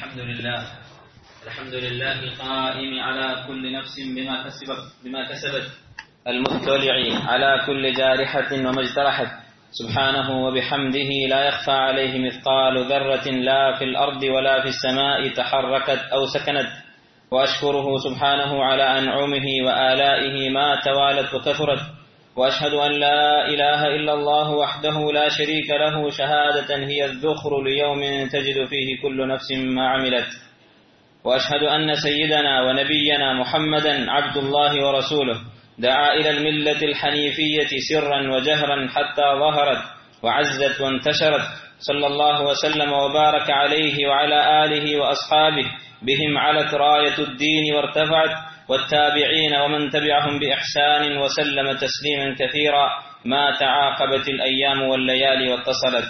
الحمد لله الحمد لله القائم على كل نفس بما كسبت بما كسبت المطلع على كل جارحة وما اجترحت سبحانه وبحمده لا يخفى عليه مثقال ذرة لا في الأرض ولا في السماء تحركت أو سكنت وأشكره سبحانه على أنعمه وآلائه ما توالت وكثرت وأشهد أن لا إله إلا الله وحده لا شريك له شهادة هي الذخر ليوم تجد فيه كل نفس ما عملت وأشهد أن سيدنا ونبينا محمدا عبد الله ورسوله دعا إلى الملة الحنيفية سرا وجهرا حتى ظهرت وعزت وانتشرت صلى الله وسلم وبارك عليه وعلى آله وأصحابه بهم علت راية الدين وارتفعت والتابعين ومن تبعهم بإحسان وسلم تسليما كثيرا ما تعاقبت الأيام والليالي واتصلت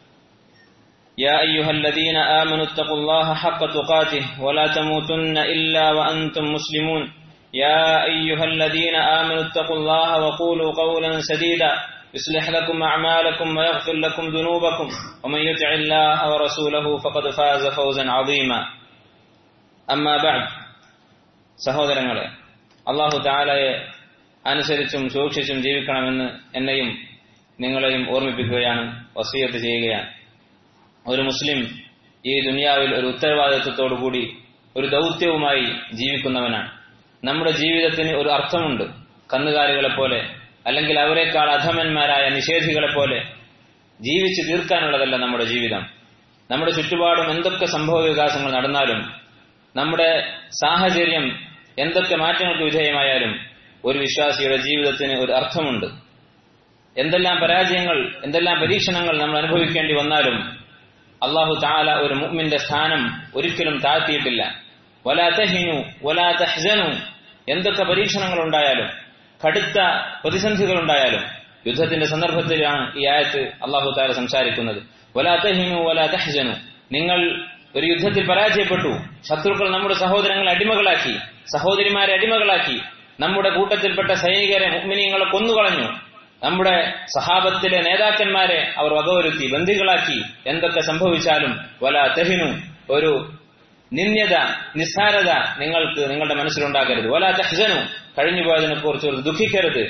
يا أيها الذين آمنوا اتقوا الله حق تقاته ولا تموتن إلا وأنتم مسلمون يا أيها الذين آمنوا اتقوا الله وقولوا قولا سديدا يصلح لكم أعمالكم ويغفر لكم ذنوبكم ومن يطع الله ورسوله فقد فاز فوزا عظيما أما بعد സഹോദരങ്ങളെ അള്ളാഹു താലയെ അനുസരിച്ചും സൂക്ഷിച്ചും ജീവിക്കണമെന്ന് എന്നെയും നിങ്ങളെയും ഓർമ്മിപ്പിക്കുകയാണ് വസീയത്ത് ചെയ്യുകയാണ് ഒരു മുസ്ലിം ഈ ദുനിയാവിൽ ഒരു ഉത്തരവാദിത്വത്തോടുകൂടി ഒരു ദൗത്യവുമായി ജീവിക്കുന്നവനാണ് നമ്മുടെ ജീവിതത്തിന് ഒരു അർത്ഥമുണ്ട് കന്നുകാലികളെ പോലെ അല്ലെങ്കിൽ അവരെക്കാൾ അധമന്മാരായ നിഷേധികളെ പോലെ ജീവിച്ചു തീർക്കാനുള്ളതല്ല നമ്മുടെ ജീവിതം നമ്മുടെ ചുറ്റുപാടും എന്തൊക്കെ സംഭവ വികാസങ്ങൾ നടന്നാലും നമ്മുടെ സാഹചര്യം എന്തൊക്കെ മാറ്റങ്ങൾക്ക് വിധേയമായാലും ഒരു വിശ്വാസിയുടെ ജീവിതത്തിന് ഒരു അർത്ഥമുണ്ട് എന്തെല്ലാം പരാജയങ്ങൾ എന്തെല്ലാം പരീക്ഷണങ്ങൾ നമ്മൾ അനുഭവിക്കേണ്ടി വന്നാലും അള്ളാഹു താല ഒരു മുഅ്മിന്റെ സ്ഥാനം ഒരിക്കലും താഴ്ത്തിയിട്ടില്ല വലാ തഹിനു വലാ തഹ്സനു എന്തൊക്കെ പരീക്ഷണങ്ങൾ ഉണ്ടായാലും കടുത്ത പ്രതിസന്ധികൾ ഉണ്ടായാലും യുദ്ധത്തിന്റെ സന്ദർഭത്തിലാണ് ഈ ആയത്ത് അള്ളാഹു താല സംസാരിക്കുന്നത് വലാ തഹിനു വലാ തഹ്സനു നിങ്ങൾ ഒരു യുദ്ധത്തിൽ പരാജയപ്പെട്ടു ശത്രുക്കൾ നമ്മുടെ സഹോദരങ്ങളെ അടിമകളാക്കി സഹോദരിമാരെ അടിമകളാക്കി നമ്മുടെ കൂട്ടത്തിൽപ്പെട്ട സൈനികരെ മുഗ്മിനിയങ്ങളെ കൊന്നുകളഞ്ഞു നമ്മുടെ സഹാബത്തിലെ നേതാക്കന്മാരെ അവർ വകവരുത്തി ബന്ദികളാക്കി എന്തൊക്കെ സംഭവിച്ചാലും വല തെഹിനു ഒരു നിന്ദ്യത നിസ്സാരത നിങ്ങൾക്ക് നിങ്ങളുടെ മനസ്സിലുണ്ടാകരുത് വല തെഹ്സനു കഴിഞ്ഞുപോയതിനെ കുറിച്ച് ഒരു ദുഃഖിക്കരുത്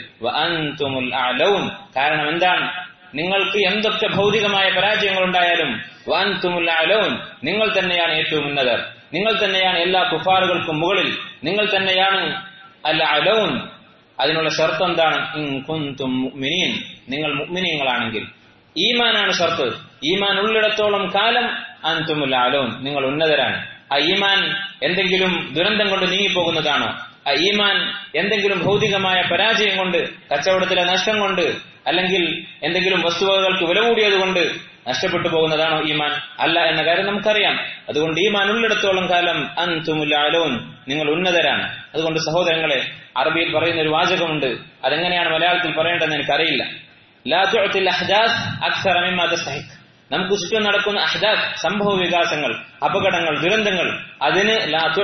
കാരണം എന്താണ് നിങ്ങൾക്ക് എന്തൊക്കെ ഭൗതികമായ പരാജയങ്ങൾ ഉണ്ടായാലും വാൻതുമുല്ല അലോൻ നിങ്ങൾ തന്നെയാണ് ഏറ്റവും ഉന്നതർ നിങ്ങൾ തന്നെയാണ് എല്ലാ കുഫാറുകൾക്കും മുകളിൽ നിങ്ങൾ തന്നെയാണ് അല്ല അലോൻ അതിനുള്ള ഷർത്ത് എന്താണ് മിനീൻ നിങ്ങൾ മുഗ്മിനീങ്ങളാണെങ്കിൽ ഈമാനാണ് ഷർത്ത് ഈമാൻ ഉള്ളിടത്തോളം കാലം അൻതുമുല്ല അലോൻ നിങ്ങൾ ഉന്നതരാണ് ആ ഈമാൻ എന്തെങ്കിലും ദുരന്തം കൊണ്ട് നീങ്ങിപ്പോകുന്നതാണോ ആ ഈമാൻ എന്തെങ്കിലും ഭൗതികമായ പരാജയം കൊണ്ട് കച്ചവടത്തിലെ നഷ്ടം കൊണ്ട് അല്ലെങ്കിൽ എന്തെങ്കിലും വസ്തുവകകൾക്ക് വില കൂടിയത് കൊണ്ട് നഷ്ടപ്പെട്ടു പോകുന്നതാണോ ഈമാൻ അല്ല എന്ന കാര്യം നമുക്കറിയാം അതുകൊണ്ട് ഈമാൻ ഉള്ളിടത്തോളം കാലം അൻതുമുല്ലാലോൻ നിങ്ങൾ ഉന്നതരാണ് അതുകൊണ്ട് സഹോദരങ്ങളെ അറബിയിൽ പറയുന്ന ഒരു വാചകമുണ്ട് അതെങ്ങനെയാണ് മലയാളത്തിൽ പറയേണ്ടതെന്ന് എനിക്കറിയില്ല നമുക്ക് ചുറ്റും നടക്കുന്ന അഹ്ദാസ് സംഭവ വികാസങ്ങൾ അപകടങ്ങൾ ദുരന്തങ്ങൾ അതിന്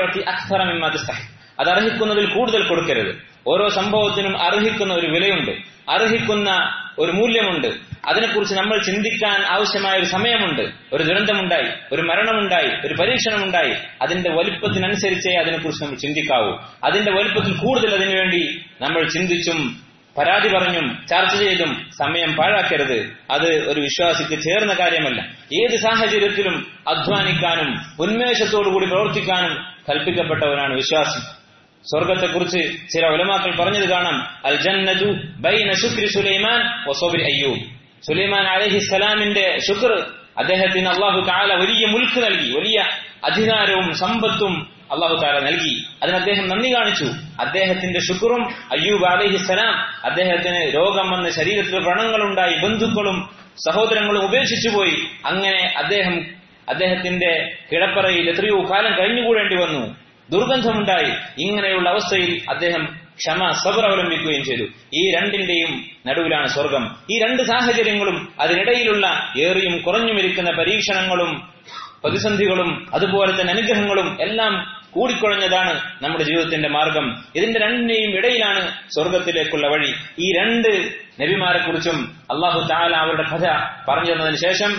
അത് അർഹിക്കുന്നതിൽ കൂടുതൽ കൊടുക്കരുത് ഓരോ സംഭവത്തിനും അർഹിക്കുന്ന ഒരു വിലയുണ്ട് അർഹിക്കുന്ന ഒരു മൂല്യമുണ്ട് അതിനെക്കുറിച്ച് നമ്മൾ ചിന്തിക്കാൻ ആവശ്യമായ ഒരു സമയമുണ്ട് ഒരു ദുരന്തമുണ്ടായി ഒരു മരണമുണ്ടായി ഒരു പരീക്ഷണമുണ്ടായി അതിന്റെ വലിപ്പത്തിനനുസരിച്ചേ അതിനെക്കുറിച്ച് നമ്മൾ ചിന്തിക്കാവൂ അതിന്റെ വലിപ്പത്തിൽ കൂടുതൽ അതിനുവേണ്ടി നമ്മൾ ചിന്തിച്ചും പരാതി പറഞ്ഞും ചർച്ച ചെയ്തും സമയം പാഴാക്കരുത് അത് ഒരു വിശ്വാസിക്ക് ചേർന്ന കാര്യമല്ല ഏത് സാഹചര്യത്തിലും അധ്വാനിക്കാനും ഉന്മേഷത്തോടുകൂടി പ്രവർത്തിക്കാനും കൽപ്പിക്കപ്പെട്ടവനാണ് വിശ്വാസി സ്വർഗത്തെക്കുറിച്ച് ചില ഉലമാക്കൾ പറഞ്ഞത് കാണാം അൽ ജന്നതു ബൈന ശുക്രി സുലൈമാൻ വസോബിൻ അയ്യൂബ് സുലൈമാൻ അലഹിസ്സലാമിന്റെ ശുക്ർ അദ്ദേഹത്തിന് അള്ളാഹു താല വലിയ മുൽക്ക് നൽകി വലിയ അധികാരവും സമ്പത്തും അള്ളാഹു താല നൽകി അതിന് അദ്ദേഹം നന്ദി കാണിച്ചു അദ്ദേഹത്തിന്റെ ശുക്റും അയ്യൂബ് അലഹിസ്സലാം അദ്ദേഹത്തിന് രോഗം വന്ന് ശരീരത്തിൽ വ്രണങ്ങളുണ്ടായി ബന്ധുക്കളും സഹോദരങ്ങളും ഉപേക്ഷിച്ചു പോയി അങ്ങനെ അദ്ദേഹം അദ്ദേഹത്തിന്റെ കിടപ്പറയിൽ എത്രയോ കാലം കഴിഞ്ഞുകൂടേണ്ടി വന്നു ദുർഗന്ധമുണ്ടായി ഇങ്ങനെയുള്ള അവസ്ഥയിൽ അദ്ദേഹം ക്ഷമ സബർ അവലംബിക്കുകയും ചെയ്തു ഈ രണ്ടിന്റെയും നടുവിലാണ് സ്വർഗം ഈ രണ്ട് സാഹചര്യങ്ങളും അതിനിടയിലുള്ള ഏറിയും കുറഞ്ഞുമിരിക്കുന്ന പരീക്ഷണങ്ങളും പ്രതിസന്ധികളും അതുപോലെ തന്നെ അനുഗ്രഹങ്ങളും എല്ലാം കൂടിക്കുഴഞ്ഞതാണ് നമ്മുടെ ജീവിതത്തിന്റെ മാർഗം ഇതിന്റെ രണ്ടിന്റെയും ഇടയിലാണ് സ്വർഗത്തിലേക്കുള്ള വഴി ഈ രണ്ട് നബിമാരെ കുറിച്ചും അള്ളാഹു താല അവരുടെ കഥ പറഞ്ഞു തന്നതിന് ശേഷം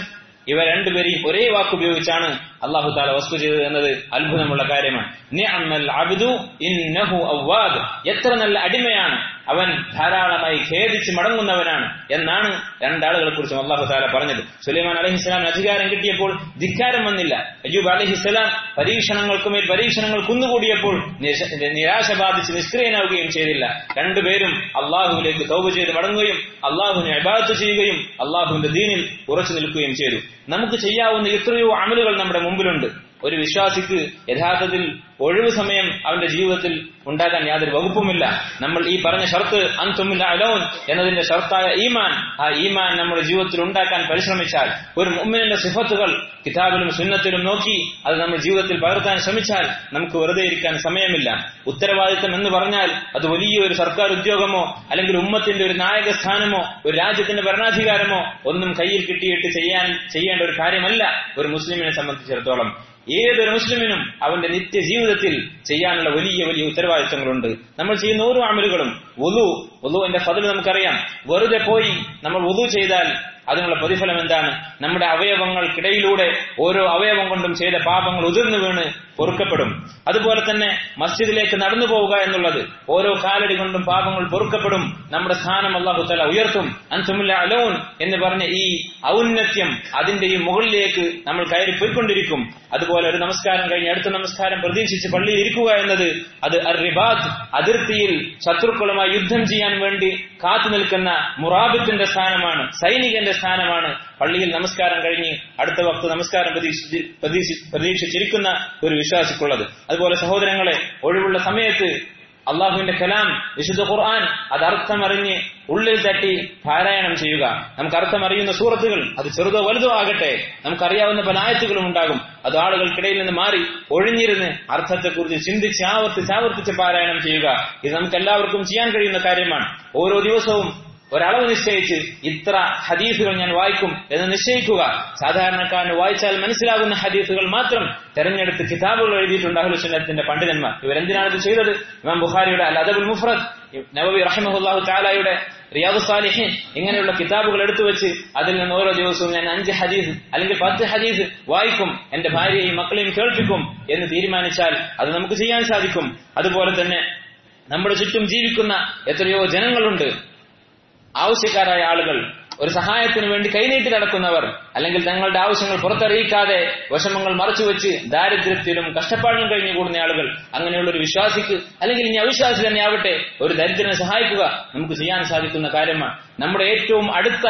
ഇവ രണ്ടുപേരെയും ഒരേ വാക്ക് ഉപയോഗിച്ചാണ് അള്ളാഹു താല വസ്തു ചെയ്തത് എന്നത് അത്ഭുതമുള്ള കാര്യമാണ് നിഅമൽ അബ്ദു ഇന്നഹു അവ്വാദ് എത്ര നല്ല അടിമയാണ് അവൻ ധാരാളമായി ഖേദിച്ച് മടങ്ങുന്നവനാണ് എന്നാണ് രണ്ടാളുകളെ കുറിച്ചും അള്ളാഹു താല പറഞ്ഞത് സുലൈമാൻ അലഹിസ്ലാമിന് അധികാരം കിട്ടിയപ്പോൾ ധിക്കാരം വന്നില്ല അയ്യൂബ് അലഹിസ്ലാം പരീക്ഷണങ്ങൾക്ക് മേൽ പരീക്ഷണങ്ങൾ കുന്നുകൂടിയപ്പോൾ നിരാശ- നിരാശ ബാധിച്ച് നിഷ്ക്രിയനാവുകയും ചെയ്തില്ല രണ്ടുപേരും അള്ളാഹുവിലേക്ക് തൗബ ചെയ്ത് മടങ്ങുകയും അള്ളാഹുവിനെ അബാദത്ത് ചെയ്യുകയും അള്ളാഹുവിന്റെ ദീനിൽ ഉറച്ചു നിൽക്കുകയും ചെയ്തു നമുക്ക് ചെയ്യാവുന്ന എത്രയോ അമലുകൾ നമ്മുടെ മുമ്പിലുണ്ട് ഒരു വിശ്വാസിക്ക് യഥാർത്ഥത്തിൽ ഒഴിവ് സമയം അവന്റെ ജീവിതത്തിൽ ഉണ്ടാക്കാൻ യാതൊരു വകുപ്പുമില്ല നമ്മൾ ഈ പറഞ്ഞ ഷർത്ത് അന്തുമില്ല അലോൻ എന്നതിന്റെ ഷർത്തായ ഈമാൻ ആ ഈമാൻ നമ്മുടെ ജീവിതത്തിൽ ഉണ്ടാക്കാൻ പരിശ്രമിച്ചാൽ ഒരു മുമ്മിന്റെ സിഫത്തുകൾ കിതാബിലും സുന്നത്തിലും നോക്കി അത് നമ്മുടെ ജീവിതത്തിൽ പകർത്താൻ ശ്രമിച്ചാൽ നമുക്ക് വെറുതെ ഇരിക്കാൻ സമയമില്ല ഉത്തരവാദിത്തം എന്ന് പറഞ്ഞാൽ അത് വലിയൊരു സർക്കാർ ഉദ്യോഗമോ അല്ലെങ്കിൽ ഉമ്മത്തിന്റെ ഒരു നായക സ്ഥാനമോ ഒരു രാജ്യത്തിന്റെ ഭരണാധികാരമോ ഒന്നും കയ്യിൽ കിട്ടിയിട്ട് ചെയ്യാൻ ചെയ്യേണ്ട ഒരു കാര്യമല്ല ഒരു മുസ്ലിമിനെ സംബന്ധിച്ചിടത്തോളം ഏതൊരു മുസ്ലിമിനും അവന്റെ നിത്യ ജീവിതത്തിൽ ചെയ്യാനുള്ള വലിയ വലിയ ഉത്തരവാദിത്തങ്ങളുണ്ട് നമ്മൾ ചെയ്യുന്ന ഓരോ അമലുകളും വുളു വുളുവിന്റെ ഫതിൽ നമുക്കറിയാം വെറുതെ പോയി നമ്മൾ വുളു ചെയ്താൽ അതിനുള്ള പ്രതിഫലം എന്താണ് നമ്മുടെ അവയവങ്ങൾക്കിടയിലൂടെ ഓരോ അവയവം കൊണ്ടും ചെയ്ത പാപങ്ങൾ ഉതിർന്നു വീണ് പൊറുക്കപ്പെടും അതുപോലെ തന്നെ മസ്ജിദിലേക്ക് നടന്നു പോവുക എന്നുള്ളത് ഓരോ കാലടി കൊണ്ടും പാപങ്ങൾ പൊറുക്കപ്പെടും നമ്മുടെ സ്ഥാനം അള്ളാഹു തല ഉയർത്തും അൻസുമില്ല അലോൻ എന്ന് പറഞ്ഞ ഈ ഔന്നത്യം അതിന്റെ ഈ മുകളിലേക്ക് നമ്മൾ കയറി പോയിക്കൊണ്ടിരിക്കും അതുപോലെ ഒരു നമസ്കാരം കഴിഞ്ഞ് അടുത്ത നമസ്കാരം പ്രതീക്ഷിച്ച് പള്ളിയിൽ ഇരിക്കുക എന്നത് അത് റിബാദ് അതിർത്തിയിൽ ശത്രുക്കളുമായി യുദ്ധം ചെയ്യാൻ വേണ്ടി കാത്തു നിൽക്കുന്ന മുറാബിത്തിന്റെ സ്ഥാനമാണ് സൈനികന്റെ സ്ഥാനമാണ് പള്ളിയിൽ നമസ്കാരം കഴിഞ്ഞ് അടുത്ത വക്ത് നമസ്കാരം പ്രതീക്ഷിച്ച് പ്രതീക്ഷി- പ്രതീക്ഷിച്ചിരിക്കുന്ന ഒരു വിശ്വാസിക്കുള്ളത് അതുപോലെ സഹോദരങ്ങളെ ഒഴിവുള്ള സമയത്ത് അള്ളാഹുവിന്റെ കലാം വിശുദ്ധ ഖുർആൻ അത് അർത്ഥമറിഞ്ഞ് ഉള്ളിൽ തട്ടി പാരായണം ചെയ്യുക നമുക്ക് അർത്ഥമറിയുന്ന സൂറത്തുകൾ അത് ചെറുതോ വലുതോ ആകട്ടെ നമുക്കറിയാവുന്ന പല ആയത്തുകളും ഉണ്ടാകും അത് ആളുകൾക്കിടയിൽ നിന്ന് മാറി ഒഴിഞ്ഞിരുന്ന് അർത്ഥത്തെക്കുറിച്ച് ചിന്തിച്ച് ആവർത്തിച്ച് ആവർത്തിച്ച് പാരായണം ചെയ്യുക ഇത് നമുക്ക് എല്ലാവർക്കും ചെയ്യാൻ കഴിയുന്ന കാര്യമാണ് ഓരോ ദിവസവും ഒരളവ് നിശ്ചയിച്ച് ഇത്ര ഹദീസുകൾ ഞാൻ വായിക്കും എന്ന് നിശ്ചയിക്കുക സാധാരണക്കാരന് വായിച്ചാൽ മനസ്സിലാകുന്ന ഹദീസുകൾ മാത്രം തെരഞ്ഞെടുത്ത് കിതാബുകൾ എഴുതിയിട്ടുണ്ട് അഹ്ലുസുന്നത്തിന്റെ പണ്ഡിതന്മാർ ഇവരെന്തിനാണ് ഇത് ചെയ്തത് ഇമാം ബുഖാരിയുടെ അൽ അദബുൽ മുഫ്രദ് നവബി റഹിമഹുല്ലാഹു താലായുടെ റിയാദു സാലിഹിൻ ഇങ്ങനെയുള്ള കിതാബുകൾ എടുത്തു വെച്ച് അതിൽ നിന്ന് ഓരോ ദിവസവും ഞാൻ അഞ്ച് ഹദീസ് അല്ലെങ്കിൽ പത്ത് ഹദീസ് വായിക്കും എന്റെ ഭാര്യയെയും മക്കളെയും കേൾപ്പിക്കും എന്ന് തീരുമാനിച്ചാൽ അത് നമുക്ക് ചെയ്യാൻ സാധിക്കും അതുപോലെ തന്നെ നമ്മുടെ ചുറ്റും ജീവിക്കുന്ന എത്രയോ ജനങ്ങളുണ്ട് ആവശ്യക്കാരായ ആളുകൾ ഒരു സഹായത്തിന് വേണ്ടി കൈനീട്ടി നടക്കുന്നവർ അല്ലെങ്കിൽ തങ്ങളുടെ ആവശ്യങ്ങൾ പുറത്തറിയിക്കാതെ വിഷമങ്ങൾ മറച്ചുവെച്ച് ദാരിദ്ര്യത്തിലും കഷ്ടപ്പാടിലും കഴിഞ്ഞുകൂടുന്ന ആളുകൾ അങ്ങനെയുള്ള ഒരു വിശ്വാസിക്ക് അല്ലെങ്കിൽ ഇനി അവിശ്വാസി തന്നെ ആവട്ടെ ഒരു ദരിദ്രനെ സഹായിക്കുക നമുക്ക് ചെയ്യാൻ സാധിക്കുന്ന കാര്യമാണ് നമ്മുടെ ഏറ്റവും അടുത്ത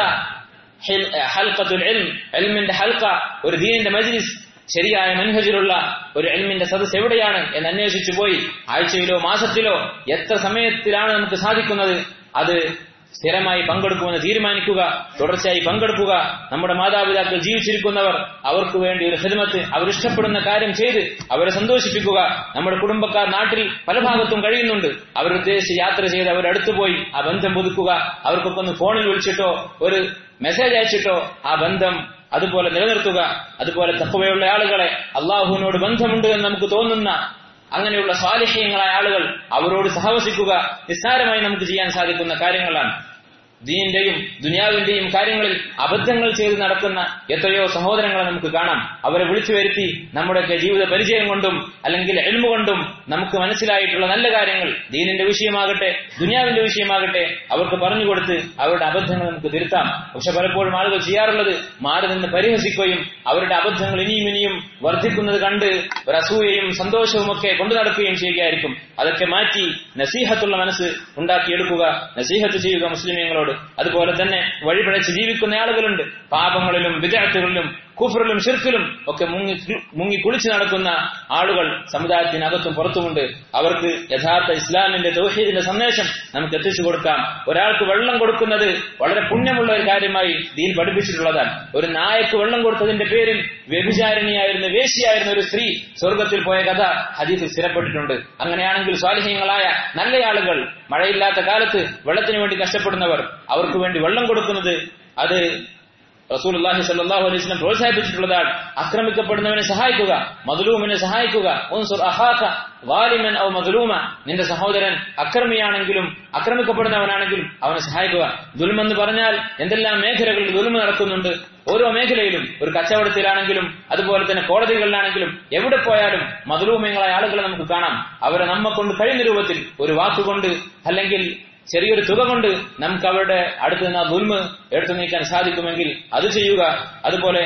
ഹിൽ- ഹൽഖത്തുൽ ഇൽം, ഇൽമിന്റെ ഹൽക്ക ഒരു ദീനിന്റെ മജ്ലിസ് ശരിയായ മനഹജിലുള്ള ഒരു എൽമിന്റെ സദസ് എവിടെയാണ് എന്ന് അന്വേഷിച്ചു പോയി ആഴ്ചയിലോ മാസത്തിലോ എത്ര സമയത്തിലാണ് നമുക്ക് സാധിക്കുന്നത് അത് സ്ഥിരമായി പങ്കെടുക്കുമെന്ന് തീരുമാനിക്കുക തുടർച്ചയായി പങ്കെടുക്കുക നമ്മുടെ മാതാപിതാക്കൾ ജീവിച്ചിരിക്കുന്നവർ അവർക്ക് വേണ്ടി ഒരു ഹിദ്മത്ത് അവരിഷ്ടപ്പെടുന്ന കാര്യം ചെയ്ത് അവരെ സന്തോഷിപ്പിക്കുക നമ്മുടെ കുടുംബക്കാർ നാട്ടിൽ പല ഭാഗത്തും കഴിയുന്നുണ്ട് അവരുദ്ദേശിച്ച് യാത്ര ചെയ്ത് അവരടുത്തു പോയി ആ ബന്ധം പുതുക്കുക അവർക്കൊക്കെ ഒന്ന് ഫോണിൽ വിളിച്ചിട്ടോ ഒരു മെസ്സേജ് അയച്ചിട്ടോ ആ ബന്ധം അതുപോലെ നിലനിർത്തുക അതുപോലെ തക്കവയുള്ള ആളുകളെ അള്ളാഹുവിനോട് ബന്ധമുണ്ട് എന്ന് നമുക്ക് തോന്നുന്ന അങ്ങനെയുള്ള സ്വാലിഹ്യങ്ങളായ ആളുകൾ അവരോട് സഹവസിക്കുക നിസ്സാരമായി നമുക്ക് ചെയ്യാൻ സാധിക്കുന്ന കാര്യങ്ങളാണ് ദീനിന്റെയും ദുനിയാവിന്റെയും കാര്യങ്ങളിൽ അബദ്ധങ്ങൾ ചെയ്ത് നടക്കുന്ന എത്രയോ സഹോദരങ്ങളെ നമുക്ക് കാണാം അവരെ വിളിച്ചു വരുത്തി നമ്മുടെയൊക്കെ ജീവിത പരിചയം കൊണ്ടും അല്ലെങ്കിൽ എൽമ കൊണ്ടും നമുക്ക് മനസ്സിലായിട്ടുള്ള നല്ല കാര്യങ്ങൾ ദീനിന്റെ വിഷയമാകട്ടെ ദുനിയാവിന്റെ വിഷയമാകട്ടെ അവർക്ക് പറഞ്ഞു കൊടുത്ത് അവരുടെ അബദ്ധങ്ങൾ നമുക്ക് തിരുത്താം പക്ഷെ പലപ്പോഴും ആളുകൾ ചെയ്യാറുള്ളത് മാറി നിന്ന് പരിഹസിക്കുകയും അവരുടെ അബദ്ധങ്ങൾ ഇനിയും ഇനിയും വർദ്ധിക്കുന്നത് കണ്ട് ഒരു അസൂയയും സന്തോഷവും ഒക്കെ കൊണ്ടു നടക്കുകയും ചെയ്യുകയായിരിക്കും അതൊക്കെ മാറ്റി നസീഹത്തുള്ള മനസ്സ് ഉണ്ടാക്കിയെടുക്കുക നസീഹത്ത് ചെയ്യുക മുസ്ലിമീങ്ങളോട് അതുപോലെ തന്നെ വഴിപിഴച്ച് ജീവിക്കുന്ന ആളുകളുണ്ട് പാപങ്ങളിലും വിദ്യാർത്ഥികളിലും കുഫറിലും ഷിർക്കിലും ഒക്കെ മുങ്ങി മുങ്ങി കുളിച്ചു നടക്കുന്ന ആളുകൾ സമുദായത്തിനകത്തും പുറത്തുമുണ്ട് അവർക്ക് യഥാർത്ഥ ഇസ്ലാമിന്റെ തൗഹീദിന്റെ സന്ദേശം നമുക്ക് എത്തിച്ചു കൊടുക്കാം ഒരാൾക്ക് വെള്ളം കൊടുക്കുന്നത് വളരെ പുണ്യമുള്ള ഒരു കാര്യമായി ദീൻ പഠിപ്പിച്ചിട്ടുള്ളതാണ് ഒരു നായക്ക് വെള്ളം കൊടുത്തതിന്റെ പേരിൽ വ്യഭിചാരിണിയായിരുന്ന വേശിയായിരുന്ന ഒരു സ്ത്രീ സ്വർഗത്തിൽ പോയ കഥ ഹദീസിൽ സ്ഥിരപ്പെട്ടിട്ടുണ്ട് അങ്ങനെയാണെങ്കിൽ സ്വാലിഹ്യങ്ങളായ നല്ല ആളുകൾ മഴയില്ലാത്ത കാലത്ത് വെള്ളത്തിന് വേണ്ടി കഷ്ടപ്പെടുന്നവർ അവർക്ക് വേണ്ടി വെള്ളം കൊടുക്കുന്നത് അത് റസൂൽ അള്ളാഹി സല്ലാഹു അലൈഹി സ്വലം പ്രോത്സാഹിപ്പിച്ചിട്ടുള്ളതാണ് ആക്രമിക്കപ്പെടുന്നവനെ സഹായിക്കുക മധുലൂമിനെ സഹായിക്കുക ഉൻസുർ അഹാഖ വാലിമൻ ഔ മധുലൂമ നിന്റെ സഹോദരൻ അക്രമിയാണെങ്കിലും ആക്രമിക്കപ്പെടുന്നവനാണെങ്കിലും അവനെ സഹായിക്കുക ദുൽമെന്ന് പറഞ്ഞാൽ എന്തെല്ലാം മേഖലകളിൽ ദുൽമ നടക്കുന്നുണ്ട് ഓരോ മേഖലയിലും ഒരു കച്ചവടത്തിലാണെങ്കിലും അതുപോലെ തന്നെ കോടതികളിലാണെങ്കിലും എവിടെ പോയാലും മധുരൂമയങ്ങളായ ആളുകളെ നമുക്ക് കാണാം അവരെ നമ്മെ കൊണ്ട് കഴിയുന്ന രൂപത്തിൽ ഒരു വാക്കുകൊണ്ട് അല്ലെങ്കിൽ ചെറിയൊരു തുക കൊണ്ട് നമുക്ക് അവരുടെ അടുത്ത് നിന്ന് ആ ദുൽമ് എടുത്തു നീക്കാൻ സാധിക്കുമെങ്കിൽ അത് ചെയ്യുക അതുപോലെ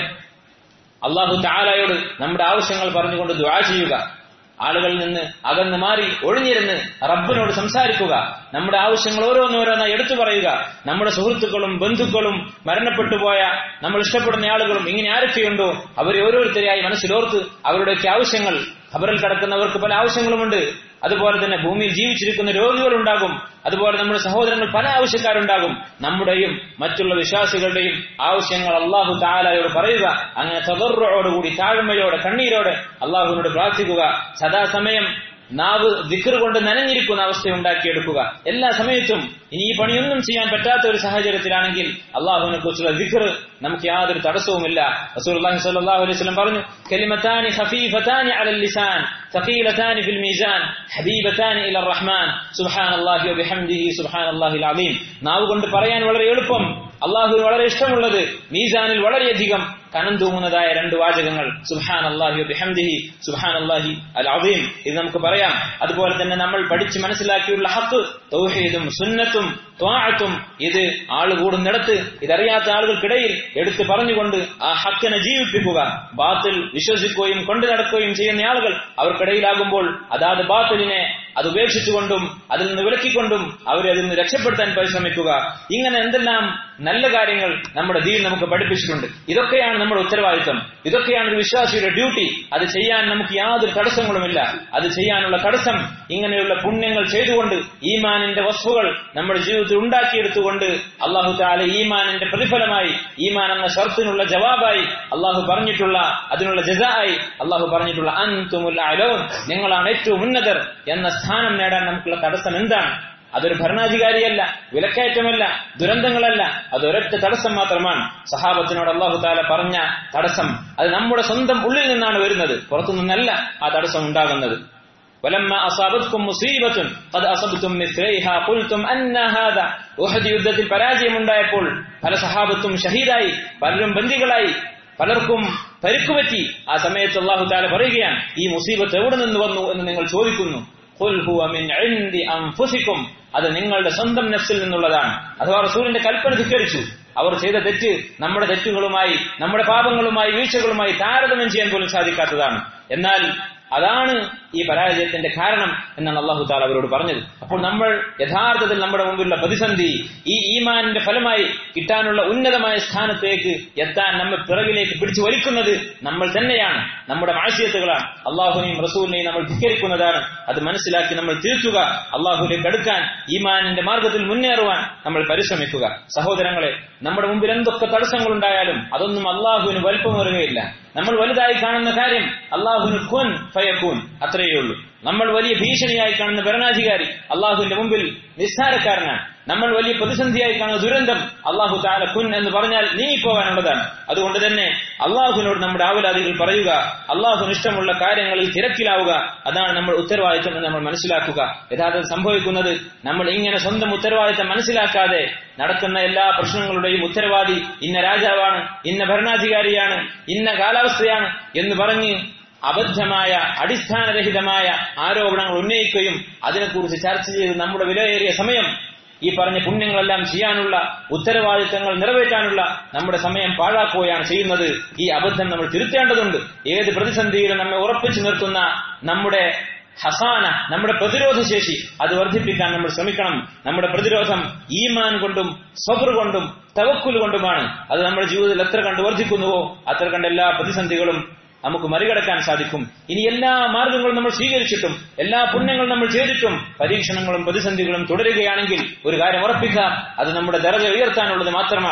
അള്ളാഹു താലായോട് നമ്മുടെ ആവശ്യങ്ങൾ പറഞ്ഞുകൊണ്ട് ദുആ ചെയ്യുക ആളുകളിൽ നിന്ന് അകന്ന് മാറി ഒഴിഞ്ഞിരുന്ന് റബ്ബിനോട് സംസാരിക്കുക നമ്മുടെ ആവശ്യങ്ങൾ ഓരോന്നോരോന്നായി എടുത്തു പറയുക നമ്മുടെ സുഹൃത്തുക്കളും ബന്ധുക്കളും മരണപ്പെട്ടു പോയ നമ്മൾ ഇഷ്ടപ്പെടുന്ന ആളുകളും ഇങ്ങനെ ആരൊക്കെയുണ്ടോ അവരെ ഓരോരുത്തരെയായി മനസ്സിലോർത്ത് അവരുടെയൊക്കെ ആവശ്യങ്ങൾ ഖബറിൽ കിടക്കുന്നവർക്ക് പല ആവശ്യങ്ങളുമുണ്ട് അതുപോലെ തന്നെ ഭൂമിയിൽ ജീവിച്ചിരിക്കുന്ന രോഗികൾ ഉണ്ടാകും അതുപോലെ നമ്മുടെ സഹോദരങ്ങൾ പല ആവശ്യക്കാരുണ്ടാകും നമ്മുടെയും മറ്റുള്ള വിശ്വാസികളുടെയും ആവശ്യങ്ങൾ അള്ളാഹു താലായോട് പറയുക അങ്ങനെ തകർറോടുകൂടി താഴ്മയോടെ കണ്ണീരോടെ അള്ളാഹുവിനോട് പ്രാർത്ഥിക്കുക സദാസമയം നാവ് ദിക്കർ കൊണ്ട് നനഞ്ഞിരിക്കുന്ന അവസ്ഥ ഉണ്ടാക്കിയെടുക്കുക എല്ലാ സമയത്തും ഇനി ഈ പണിയൊന്നും ചെയ്യാൻ പറ്റാത്ത ഒരു സാഹചര്യത്തിലാണെങ്കിൽ അള്ളാഹുവിനെ കുറിച്ചുള്ള ദിക്കർ നമുക്ക് യാതൊരു തടസ്സവുമില്ല റസൂലുള്ളാഹി സ്വല്ലല്ലാഹു അലൈഹി വസല്ലം പറഞ്ഞു കലിമതാനി ഖഫീഫതാനി അലൽ ലിസാൻ ثقيلتان في الميزان حبيبتان الى الرحمن سبحان الله وبحمده سبحان الله العظيم നാവ് കൊണ്ട് പറയാൻ വളരെ എളുപ്പം അള്ളാഹുവിന് വളരെ ഇഷ്ടമുള്ളത് മീസാനിൽ വളരെയധികം കനം തൂങ്ങുന്നതായ രണ്ട് വാചകങ്ങൾ സുഹാൻ അള്ളാഹി ബിഹംദിഹി സുഹാൻ അള്ളാഹി അൽ അദീം ഇത് നമുക്ക് പറയാം അതുപോലെ തന്നെ നമ്മൾ പഠിച്ച് മനസ്സിലാക്കിയുള്ള ഹക്ക് തൗഹീദും സുന്നത്തും ത്വാഅത്തും ഇത് ആള് കൂടുന്നിടത്ത് ഇതറിയാത്ത ആളുകൾക്കിടയിൽ എടുത്തു പറഞ്ഞുകൊണ്ട് ആ ഹക്കിനെ ജീവിപ്പിക്കുക ബാത്തിൽ വിശ്വസിക്കുകയും കൊണ്ടു നടക്കുകയും ചെയ്യുന്ന ആളുകൾ അവർക്കിടയിലാകുമ്പോൾ അതാത് ബാത്തിലിനെ അത് ഉപേക്ഷിച്ചുകൊണ്ടും അതിൽ നിന്ന് വിലക്കിക്കൊണ്ടും അവരെ അതിൽ നിന്ന് രക്ഷപ്പെടുത്താൻ പരിശ്രമിക്കുക ഇങ്ങനെ എന്തെല്ലാം നല്ല കാര്യങ്ങൾ നമ്മുടെ ദീൻ നമുക്ക് പഠിപ്പിച്ചിട്ടുണ്ട് ഇതൊക്കെയാണ് നമ്മുടെ ഉത്തരവാദിത്വം ഇതൊക്കെയാണ് ഒരു വിശ്വാസിയുടെ ഡ്യൂട്ടി അത് ചെയ്യാൻ നമുക്ക് യാതൊരു തടസ്സങ്ങളുമില്ല അത് ചെയ്യാനുള്ള തടസ്സം ഇങ്ങനെയുള്ള പുണ്യങ്ങൾ ചെയ്തുകൊണ്ട് ഈമാനിന്റെ വസ്തുക്കൾ നമ്മുടെ ജീവിതത്തിൽ ഉണ്ടാക്കിയെടുത്തുകൊണ്ട് അള്ളാഹു താല ഈമാനിന്റെ പ്രതിഫലമായി ഈമാൻ എന്ന ഷർത്തിനുള്ള ജവാബായി അള്ളാഹു പറഞ്ഞിട്ടുള്ള അതിനുള്ള ജസായി അള്ളാഹു പറഞ്ഞിട്ടുള്ള അൻതുമുൽ അലോൻ നിങ്ങളാണ് ഏറ്റവും ഉന്നതർ എന്ന സ്ഥാനം നേടാൻ നമുക്കുള്ള തടസ്സം എന്താണ് അതൊരു ഭരണാധികാരിയല്ല വിലക്കയറ്റമല്ല ദുരന്തങ്ങളല്ല അതൊരൊറ്റ തടസ്സം മാത്രമാണ് സഹാബത്തിനോട് അള്ളാഹു താല പറഞ്ഞ തടസ്സം അത് നമ്മുടെ സ്വന്തം ഉള്ളിൽ നിന്നാണ് വരുന്നത് പുറത്തു നിന്നല്ല ആ തടസ്സം ഉണ്ടാകുന്നത് ولما أصابتكم مصيبة قد أصبتم مثليها قلتم أن هذا ഉഹദ് യുദ്ധത്തിൽ പരാജയമുണ്ടായപ്പോൾ പല സഹാബത്തും ഷഹീദായി പലരും ബന്ദികളായി പലർക്കും പരിക്കുപറ്റി ആ സമയത്ത് അള്ളാഹു താല പറയുകയാണ് ഈ മുസീബത്ത് എവിടെ നിന്ന് വന്നു എന്ന് നിങ്ങൾ ചോദിക്കുന്നു ഖുൽ ഹുവ മിൻ ഇൻദി അൻഫുസിക്കും അത് നിങ്ങളുടെ സ്വന്തം നഫ്സിൽ നിന്നുള്ളതാണ് അഥവാ റസൂലിന്റെ കൽപ്പന ധിക്കരിച്ചു അവർ ചെയ്ത തെറ്റ് നമ്മുടെ തെറ്റുകളുമായി നമ്മുടെ പാപങ്ങളുമായി വീഴ്ചകളുമായി താരതമ്യം ചെയ്യാൻ പോലും സാധിക്കാത്തതാണ് എന്നാൽ അതാണ് ഈ പരാജയത്തിന്റെ കാരണം എന്നാണ് അള്ളാഹു താല അവരോട് പറഞ്ഞത് അപ്പോൾ നമ്മൾ യഥാർത്ഥത്തിൽ നമ്മുടെ മുമ്പിലുള്ള പ്രതിസന്ധി ഈ ഈമാനിന്റെ ഫലമായി കിട്ടാനുള്ള ഉന്നതമായ സ്ഥാനത്തേക്ക് എത്താൻ നമ്മെ പിറകിലേക്ക് പിടിച്ചു വലിക്കുന്നത് നമ്മൾ തന്നെയാണ് നമ്മുടെ ആശയത്തുകളാണ് അള്ളാഹുനെയും റസൂലിനെയും നമ്മൾ ധിക്കരിക്കുന്നതാണ് അത് മനസ്സിലാക്കി നമ്മൾ തിരിച്ചുക അള്ളാഹുലേക്ക് അടുക്കാൻ ഈമാനിന്റെ മാർഗത്തിൽ മുന്നേറുവാൻ നമ്മൾ പരിശ്രമിക്കുക സഹോദരങ്ങളെ നമ്മുടെ മുമ്പിൽ എന്തൊക്കെ തടസ്സങ്ങൾ ഉണ്ടായാലും അതൊന്നും അള്ളാഹുവിന് വലുപ്പമേറുകയില്ല നമ്മൾ വലുതായി കാണുന്ന കാര്യം അള്ളാഹുവിന് ഖുൻ ഫയഖൂൻ അത്രയേ ഉള്ളൂ നമ്മൾ വലിയ ഭീഷണിയായി കാണുന്ന ഭരണാധികാരി അള്ളാഹുവിന്റെ മുമ്പിൽ നിസ്സാരക്കാരനാണ് നമ്മൾ വലിയ പ്രതിസന്ധിയായി കാണുന്ന ദുരന്തം അള്ളാഹു താല കുൻ എന്ന് പറഞ്ഞാൽ നീങ്ങിപ്പോകാനുള്ളതാണ് അതുകൊണ്ട് തന്നെ അള്ളാഹുവിനോട് നമ്മുടെ ആവലാദികൾ പറയുക അള്ളാഹുവിന് ഇഷ്ടമുള്ള കാര്യങ്ങളിൽ തിരക്കിലാവുക അതാണ് നമ്മൾ ഉത്തരവാദിത്വം എന്ന് നമ്മൾ മനസ്സിലാക്കുക യഥാർത്ഥത്തിൽ സംഭവിക്കുന്നത് നമ്മൾ ഇങ്ങനെ സ്വന്തം ഉത്തരവാദിത്തം മനസ്സിലാക്കാതെ നടക്കുന്ന എല്ലാ പ്രശ്നങ്ങളുടെയും ഉത്തരവാദി ഇന്ന രാജാവാണ് ഇന്ന ഭരണാധികാരിയാണ് ഇന്ന കാലാവസ്ഥയാണ് എന്ന് പറഞ്ഞ് അബദ്ധമായ അടിസ്ഥാനരഹിതമായ ആരോപണങ്ങൾ ഉന്നയിക്കുകയും അതിനെക്കുറിച്ച് ചർച്ച ചെയ്ത് നമ്മുടെ വിലയേറിയ സമയം ഈ പറഞ്ഞ പുണ്യങ്ങളെല്ലാം ചെയ്യാനുള്ള ഉത്തരവാദിത്തങ്ങൾ നിറവേറ്റാനുള്ള നമ്മുടെ സമയം പാഴാക്കുകയാണ് ചെയ്യുന്നത് ഈ അബദ്ധം നമ്മൾ തിരുത്തേണ്ടതുണ്ട് ഏത് പ്രതിസന്ധിയിലും നമ്മെ ഉറപ്പിച്ചു നിർത്തുന്ന നമ്മുടെ ഹസാന നമ്മുടെ പ്രതിരോധ ശേഷി അത് വർദ്ധിപ്പിക്കാൻ നമ്മൾ ശ്രമിക്കണം നമ്മുടെ പ്രതിരോധം ഈമാൻ കൊണ്ടും സ്വബർ കൊണ്ടും തവക്കുൽ കൊണ്ടുമാണ് അത് നമ്മുടെ ജീവിതത്തിൽ എത്ര കണ്ട് വർദ്ധിക്കുന്നുവോ അത്ര കണ്ട് എല്ലാ പ്രതിസന്ധികളും നമുക്ക് മറികടക്കാൻ സാധിക്കും ഇനി എല്ലാ മാർഗങ്ങളും നമ്മൾ സ്വീകരിച്ചിട്ടും എല്ലാ പുണ്യങ്ങളും നമ്മൾ ചെയ്തിട്ടും പരീക്ഷണങ്ങളും പ്രതിസന്ധികളും തുടരുകയാണെങ്കിൽ ഒരു കാര്യം ഉറപ്പിക്കാം അത് നമ്മുടെ ദരജ ഉയർത്താനുള്ളത് മാത്രമാണ്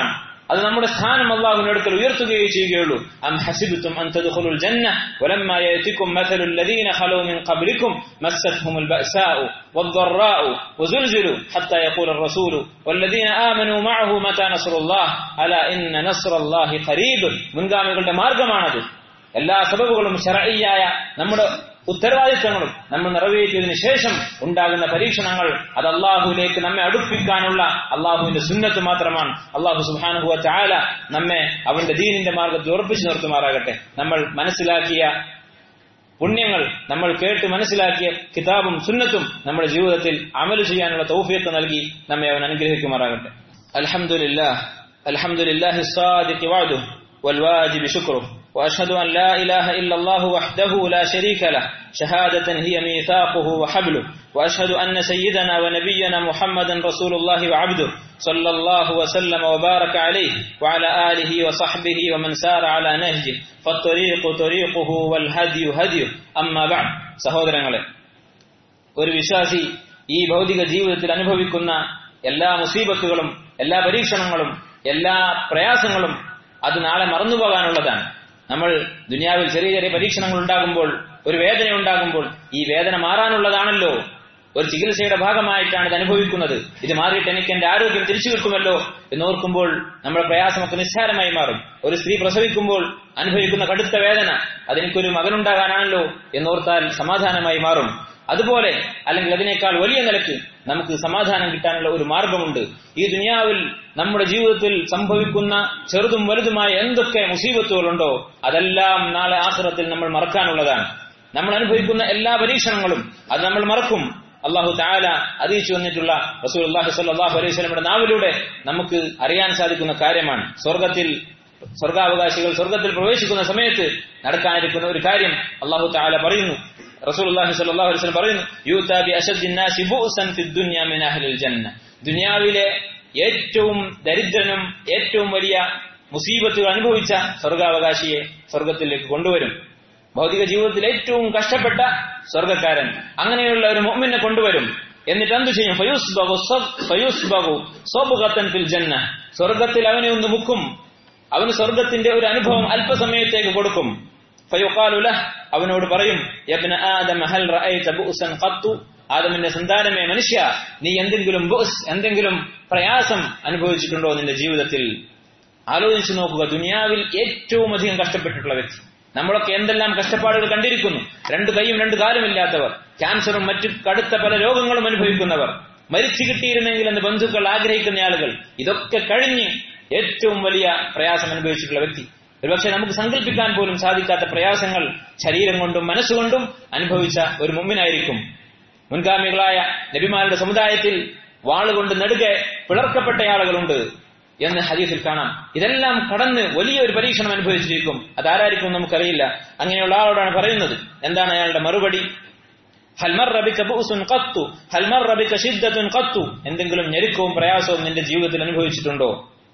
അത് നമ്മുടെ സ്ഥാനം അള്ളാഹുവിന്റെ അടുക്കൽ ഉയർത്തുകയേ ചെയ്യുകയുള്ളൂ അം ഹസിബുത്തും അൻ തദ്ഖുലുൽ ജന്ന വലമ്മാ യഅതികും മസലുൽ ലദീന ഖലൂ മിൻ ഖബ്ലികും മസ്സത്ഹുമുൽ ബഅസാഉ والضراء وزلزلوا حتى يقول الرسول والذين آمنوا معه متى نصر الله ألا إن نصر الله قريب മുൻഗാമികളുടെ മാർഗമാണത് എല്ലാ സബബുകളും ശരഈയായ നമ്മുടെ ഉത്തരവാദിത്തങ്ങളും നമ്മൾ നിറവേറ്റിയതിനു ശേഷം ഉണ്ടാകുന്ന പരീക്ഷണങ്ങൾ അത് അള്ളാഹുവിലേക്ക് നമ്മെ അടുപ്പിക്കാനുള്ള അള്ളാഹുവിന്റെ സുന്നത്ത് മാത്രമാണ് അള്ളാഹു സുബാനുഹുവ ചായാല നമ്മെ അവന്റെ ദീനിന്റെ മാർഗത്തിൽ ഉറപ്പിച്ചു നിർത്തുമാറാകട്ടെ നമ്മൾ മനസ്സിലാക്കിയ പുണ്യങ്ങൾ നമ്മൾ കേട്ട് മനസ്സിലാക്കിയ കിതാബും സുന്നത്തും നമ്മുടെ ജീവിതത്തിൽ അമല് ചെയ്യാനുള്ള തൗഫീഖ് നൽകി നമ്മെ അവൻ അനുഗ്രഹിക്കുമാറാകട്ടെ അൽഹംദുലില്ലാഹ് അൽഹംദുലില്ലാഹി സ്വാദിഖി വഅദുഹു والواجب شكره وأشهد أن لا إله إلا الله وحده لا شريك له شهادة هي ميثاقه وحبله وأشهد أن سيدنا ونبينا محمدا رسول الله وعبده صلى الله وسلم وبارك عليه وعلى آله وصحبه ومن سار على نهجه فالطريق طريقه والهدي هديه أما بعد സഹോദരങ്ങളെ ഒരു വിശ്വാസി ഈ ഭൗതിക ജീവിതത്തിൽ അനുഭവിക്കുന്ന എല്ലാ മുസീബത്തുകളും എല്ലാ പരീക്ഷണങ്ങളും എല്ലാ പ്രയാസങ്ങളും അത് നാളെ മറന്നുപോകാനുള്ളതാണ് നമ്മൾ ദുനിയാവിൽ ചെറിയ ചെറിയ പരീക്ഷണങ്ങൾ ഉണ്ടാകുമ്പോൾ ഒരു വേദന ഉണ്ടാകുമ്പോൾ ഈ വേദന മാറാനുള്ളതാണല്ലോ ഒരു ചികിത്സയുടെ ഭാഗമായിട്ടാണ് ഇത് അനുഭവിക്കുന്നത് ഇത് മാറിയിട്ട് എനിക്ക് എന്റെ ആരോഗ്യം തിരിച്ചു കിട്ടുമല്ലോ എന്നോർക്കുമ്പോൾ നമ്മുടെ പ്രയാസമൊക്കെ നിസ്സാരമായി മാറും ഒരു സ്ത്രീ പ്രസവിക്കുമ്പോൾ അനുഭവിക്കുന്ന കടുത്ത വേദന അതെനിക്കൊരു മകനുണ്ടാകാനാണല്ലോ എന്നോർത്താൽ സമാധാനമായി മാറും അതുപോലെ അല്ലെങ്കിൽ അതിനേക്കാൾ വലിയ നിലയ്ക്ക് നമുക്ക് സമാധാനം കിട്ടാനുള്ള ഒരു മാർഗമുണ്ട് ഈ ദുനിയാവിൽ നമ്മുടെ ജീവിതത്തിൽ സംഭവിക്കുന്ന ചെറുതും വലുതുമായ എന്തൊക്കെ മുസീബത്തുകളുണ്ടോ അതെല്ലാം നാളെ ആഹ്റത്തിൽ നമ്മൾ മറക്കാനുള്ളതാണ് നമ്മൾ അനുഭവിക്കുന്ന എല്ലാ പരീക്ഷണങ്ങളും അത് നമ്മൾ മറക്കും അള്ളാഹു താല അറിയിച്ചു വന്നിട്ടുള്ള റസൂൽ അള്ളാഹു സല്ലാഹു അലൈഹി സ്വലമിയുടെ നാവിലൂടെ നമുക്ക് അറിയാൻ സാധിക്കുന്ന കാര്യമാണ് സ്വർഗത്തിൽ സ്വർഗാവകാശികൾ സ്വർഗത്തിൽ പ്രവേശിക്കുന്ന സമയത്ത് നടക്കാനിരിക്കുന്ന ഒരു കാര്യം അള്ളാഹു താല പറയുന്നു റസൂൽ അള്ളാഹു സല്ലാഹു അലൈഹി സ്വലം പറയുന്നു യൂതാബി അഷദ്ദിന്നാസി ബുഅ്സൻ ഫിദ് ദുനിയ മിൻ അഹ്ലിൽ ജന്ന ദുനിയാവിലെ ഏറ്റവും ദരിദ്രനും ഏറ്റവും വലിയ മുസീബത്തുകൾ അനുഭവിച്ച സ്വർഗാവകാശിയെ സ്വർഗത്തിലേക്ക് കൊണ്ടുവരും ഭൗതിക ജീവിതത്തിൽ ഏറ്റവും കഷ്ടപ്പെട്ട സ്വർഗക്കാരൻ അങ്ങനെയുള്ള ഒരു മൊമ്മിനെ കൊണ്ടുവരും എന്നിട്ട് എന്തു ചെയ്യും ഫിൽ ജന്ന സ്വർഗത്തിൽ അവനെ ഒന്ന് മുക്കും അവന് സ്വർഗത്തിന്റെ ഒരു അനുഭവം അല്പസമയത്തേക്ക് കൊടുക്കും ഫയുഖാലുല അവനോട് പറയും യബ്ന ആദം ഹൽ റഅയ്ത ബുഅസൻ ഖത്തു ആദമിന്റെ സന്താനമേ മനുഷ്യ നീ എന്തെങ്കിലും ബുസ് എന്തെങ്കിലും പ്രയാസം അനുഭവിച്ചിട്ടുണ്ടോ നിന്റെ ജീവിതത്തിൽ ആലോചിച്ചു നോക്കുക ദുനിയാവിൽ ഏറ്റവും അധികം കഷ്ടപ്പെട്ടിട്ടുള്ള വ്യക്തി നമ്മളൊക്കെ എന്തെല്ലാം കഷ്ടപ്പാടുകൾ കണ്ടിരിക്കുന്നു രണ്ട് കൈയും രണ്ട് കാലും ഇല്ലാത്തവർ ക്യാൻസറും മറ്റു കടുത്ത പല രോഗങ്ങളും അനുഭവിക്കുന്നവർ മരിച്ചു കിട്ടിയിരുന്നെങ്കിൽ എന്ന് ബന്ധുക്കൾ ആഗ്രഹിക്കുന്ന ആളുകൾ ഇതൊക്കെ കഴിഞ്ഞ് ഏറ്റവും വലിയ പ്രയാസം അനുഭവിച്ചിട്ടുള്ള വ്യക്തി ഒരുപക്ഷെ നമുക്ക് സങ്കല്പിക്കാൻ പോലും സാധിക്കാത്ത പ്രയാസങ്ങൾ ശരീരം കൊണ്ടും മനസ്സുകൊണ്ടും അനുഭവിച്ച ഒരു മുമ്പിനായിരിക്കും മുൻഗാമികളായ നബിമാരുടെ സമുദായത്തിൽ വാളുകൊണ്ട് നെടുകെ പിളർക്കപ്പെട്ട ആളുകളുണ്ട് എന്ന് ഹദീസിൽ കാണാം ഇതെല്ലാം കടന്ന് വലിയൊരു പരീക്ഷണം അനുഭവിച്ചിരിക്കും അതാരായിരിക്കും നമുക്കറിയില്ല അങ്ങനെയുള്ള ആളോടാണ് പറയുന്നത് എന്താണ് അയാളുടെ മറുപടി ഹൽമർ റബിക്ക ബുസുൻ കത്തു ഹൽമർ റബിക്ക ഷിദ്ദത്തുൻ കത്തു എന്തെങ്കിലും ഞെരുക്കവും പ്രയാസവും നിന്റെ ജീവിതത്തിൽ അനുഭവിച്ചിട്ടുണ്ടോ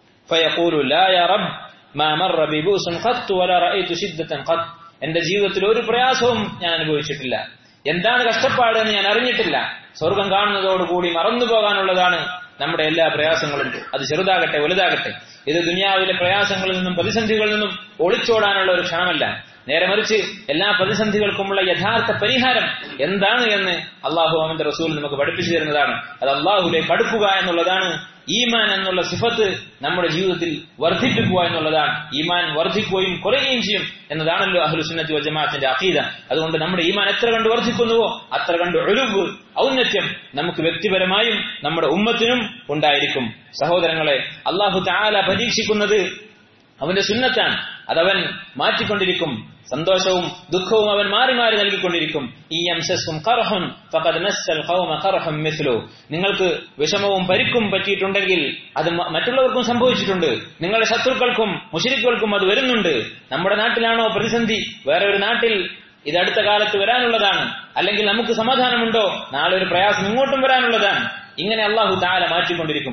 ഫയഖൂലു ലാ യാ റബ്ബ് മാ മർറ ബി ബുസുൻ ഖത്തു വലാ റഅയ്തു ഷിദ്ദത്തൻ ഖത്ത് എന്റെ ജീവിതത്തിൽ ഒരു പ്രയാസവും ഞാൻ അനുഭവിച്ചിട്ടില്ല എന്താണ് കഷ്ടപ്പാട് എന്ന് ഞാൻ അറിഞ്ഞിട്ടില്ല സ്വർഗം കാണുന്നതോടുകൂടി മറന്നു പോകാനുള്ളതാണ് നമ്മുടെ എല്ലാ പ്രയാസങ്ങളും അത് ചെറുതാകട്ടെ വലുതാകട്ടെ ഇത് ദുനിയാവിലെ പ്രയാസങ്ങളിൽ നിന്നും പ്രതിസന്ധികളിൽ നിന്നും ഒളിച്ചോടാനുള്ള ഒരു ക്ഷണമല്ല നേരെ മറിച്ച് എല്ലാ പ്രതിസന്ധികൾക്കുമുള്ള യഥാർത്ഥ പരിഹാരം എന്താണ് എന്ന് അള്ളാഹു അവന്റെ റസൂൽ നമുക്ക് പഠിപ്പിച്ചു തരുന്നതാണ് അത് അള്ളാഹുലേക്ക് അടുക്കുക എന്നുള്ളതാണ് ഈമാൻ എന്നുള്ള സിഫത്ത് നമ്മുടെ ജീവിതത്തിൽ വർദ്ധിപ്പിക്കുക എന്നുള്ളതാണ് ഈമാൻ വർദ്ധിക്കുകയും കുറയുകയും ചെയ്യും എന്നതാണല്ലോ അഹ്ലു സുന്നത്തി വജമാഅത്തിന്റെ അഖീദ അതുകൊണ്ട് നമ്മുടെ ഈമാൻ എത്ര കണ്ട് വർദ്ധിക്കുന്നുവോ അത്ര കണ്ട് ഒഴിവ് ഔന്നത്യം നമുക്ക് വ്യക്തിപരമായും നമ്മുടെ ഉമ്മത്തിനും ഉണ്ടായിരിക്കും സഹോദരങ്ങളെ അള്ളാഹു താല പരീക്ഷിക്കുന്നത് അവന്റെ സുന്നത്താണ് അതവൻ മാറ്റിക്കൊണ്ടിരിക്കും സന്തോഷവും ദുഃഖവും അവൻ മാറി മാറി നൽകിക്കൊണ്ടിരിക്കും ഈ അംശസ്സും കർഹുൻ ഫഖദ് മസ്സൽ ഖൗമ കർഹം മിസ്ലു നിങ്ങൾക്ക് വിഷമവും പരിക്കും പറ്റിയിട്ടുണ്ടെങ്കിൽ അത് മറ്റുള്ളവർക്കും സംഭവിച്ചിട്ടുണ്ട് നിങ്ങളുടെ ശത്രുക്കൾക്കും മുഷരിക്കുകൾക്കും അത് വരുന്നുണ്ട് നമ്മുടെ നാട്ടിലാണോ പ്രതിസന്ധി വേറെ ഒരു നാട്ടിൽ ഇത് അടുത്ത കാലത്ത് വരാനുള്ളതാണ് അല്ലെങ്കിൽ നമുക്ക് സമാധാനമുണ്ടോ നാളെ ഒരു പ്രയാസം ഇങ്ങോട്ടും വരാനുള്ളതാണ് ഇങ്ങനെ അള്ളാഹു താല മാറ്റിക്കൊണ്ടിരിക്കും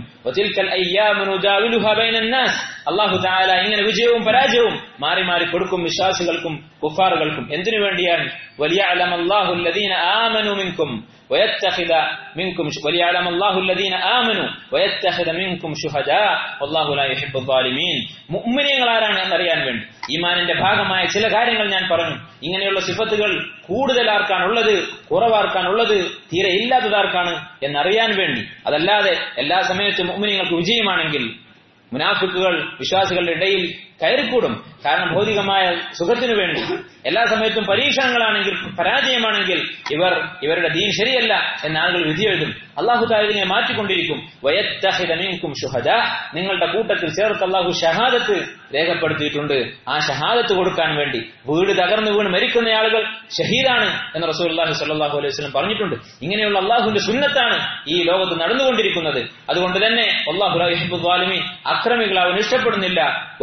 അള്ളാഹു താല ഇങ്ങനെ വിജയവും പരാജയവും മാറി മാറി കൊടുക്കും വിശ്വാസികൾക്കും കുഫാറുകൾക്കും എന്തിനു വേണ്ടിയാണ് വലിയഅലമ അല്ലാഹു الذين آمنوا منكم ويتخذ منكم وليعلم الله الذين آمنوا ويتخذ منكم شهداء والله لا يحب الظالمين മുഅ്മിനീങ്ങൾ ആരാണ് എന്നറിയാൻ വേണ്ടി ഈമാനിന്റെ ഭാഗമായ ചില കാര്യങ്ങൾ ഞാൻ പറഞ്ഞു ഇങ്ങനെയുള്ള സിഫത്തുകൾ കൂടുതൽ ആർക്കാണുള്ളത് കുറവാർക്കാണുള്ളത് തീരെ ഇല്ലാത്തതാർക്കാണ് എന്നറിയാൻ വേണ്ടി അതല്ലാതെ എല്ലാ സമയത്തും മുഅ്മിനീങ്ങൾക്ക് വിജയമാണെങ്കിൽ മുനാഫിക്കുകൾ വിശ്വാസികളുടെ ഇടയിൽ കയറിക്കൂടും കാരണം ഭൗതികമായ സുഖത്തിനു വേണ്ടി എല്ലാ സമയത്തും പരീക്ഷണങ്ങളാണെങ്കിൽ പരാജയമാണെങ്കിൽ ഇവർ ഇവരുടെ ദീൻ ശരിയല്ല എന്ന ആളുകൾ വിധിയെഴുതും അള്ളാഹു താലിനെ മാറ്റിക്കൊണ്ടിരിക്കും വയത്തഹിതമീൻകും ഷുഹദ നിങ്ങളുടെ കൂട്ടത്തിൽ ചേർത്ത് അള്ളാഹു ഷഹാദത്ത് രേഖപ്പെടുത്തിയിട്ടുണ്ട് ആ ഷഹാദത്ത് കൊടുക്കാൻ വേണ്ടി വീട് തകർന്നു വീണ് മരിക്കുന്ന ആളുകൾ ഷഹീദാണ് എന്ന് റസൂൽ അള്ളാഹു സല്ലാഹു അലൈഹി വസ്ലം പറഞ്ഞിട്ടുണ്ട് ഇങ്ങനെയുള്ള അള്ളാഹുവിന്റെ സുന്നത്താണ് ഈ ലോകത്ത് നടന്നുകൊണ്ടിരിക്കുന്നത് അതുകൊണ്ട് തന്നെ അള്ളാഹുലമീൻ അക്രമികൾ അവൻ ഇഷ്ടപ്പെടുന്നില്ല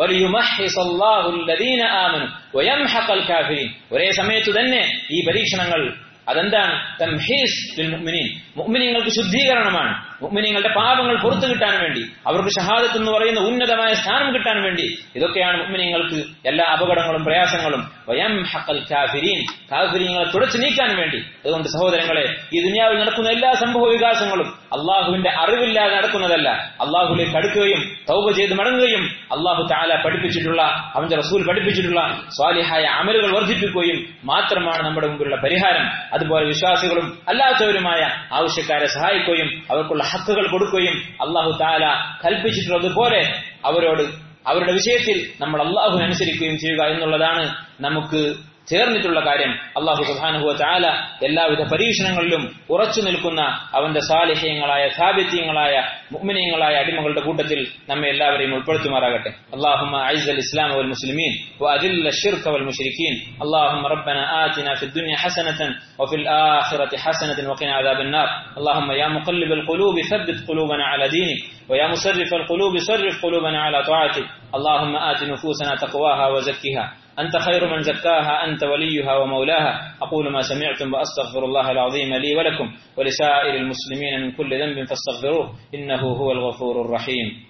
ഒരേ സമയത്ത് തന്നെ ഈ പരീക്ഷണങ്ങൾ അതെന്താണ് തംഹീസ് മുഅ്മിനീങ്ങൾക്ക് ശുദ്ധീകരണമാണ് മുഅ്മിനീങ്ങളുടെ പാപങ്ങൾ പുറത്തു കിട്ടാൻ വേണ്ടി അവർക്ക് ഷഹാദത്ത് എന്ന് പറയുന്ന ഉന്നതമായ സ്ഥാനം കിട്ടാൻ വേണ്ടി ഇതൊക്കെയാണ് മുഅ്മിനീങ്ങൾക്ക് എല്ലാ അപകടങ്ങളും പ്രയാസങ്ങളും വയം ഹക്കൽ കാഫിരീൻ കാഫിരീങ്ങളെ തുടച്ചു നീക്കാൻ വേണ്ടി അതുകൊണ്ട് സഹോദരങ്ങളെ ഈ ദുനിയാവിൽ നടക്കുന്ന എല്ലാ സംഭവ വികാസങ്ങളും അള്ളാഹുവിന്റെ അറിവില്ലാതെ നടക്കുന്നതല്ല അള്ളാഹുലേക്ക് അടുക്കുകയും തൗബ ചെയ്ത് മടങ്ങുകയും അള്ളാഹു താല പഠിപ്പിച്ചിട്ടുള്ള അവന്റെ റസൂൽ പഠിപ്പിച്ചിട്ടുള്ള സ്വാലിഹായ അമലുകൾ വർദ്ധിപ്പിക്കുകയും മാത്രമാണ് നമ്മുടെ മുമ്പിലുള്ള പരിഹാരം അതുപോലെ വിശ്വാസികളും അല്ലാത്തവരുമായ ആവശ്യക്കാരെ സഹായിക്കുകയും അവർക്കുള്ള ഹക്കുകൾ കൊടുക്കുകയും അള്ളാഹു താല കൽപ്പിച്ചിട്ടുള്ളതുപോലെ അവരോട് അവരുടെ വിഷയത്തിൽ നമ്മൾ അള്ളാഹുവിനനുസരിക്കുകയും ചെയ്യുക എന്നുള്ളതാണ് നമുക്ക് ചേർന്നിട്ടുള്ള കാര്യം അള്ളാഹു സുബാനുഹുവ ചാല എല്ലാവിധ പരീക്ഷണങ്ങളിലും ഉറച്ചു നിൽക്കുന്ന അവന്റെ സാലിഹ്യങ്ങളായ സാബിത്യങ്ങളായ മുഅ്മിനീങ്ങളായ അടിമകളുടെ കൂട്ടത്തിൽ നമ്മെ എല്ലാവരെയും ഉൾപ്പെടുത്തുമാറാകട്ടെ اللهم اعز الاسلام والمسلمين واذل الشرك والمشركين اللهم ربنا آتنا في الدنيا حسنة وفي الآخرة حسنة وقنا عذاب النار اللهم يا مقلب القلوب ثبت قلوبنا على دينك ويا مصرف القلوب صرف قلوبنا على طاعتك اللهم آت نفوسنا تقواها وزكها أنت خير من زكاها أنت وليها ومولاها أقول ما سمعتم وأستغفر الله العظيم لي ولكم ولسائر المسلمين من كل ذنب فاستغفروه إنه هو الغفور الرحيم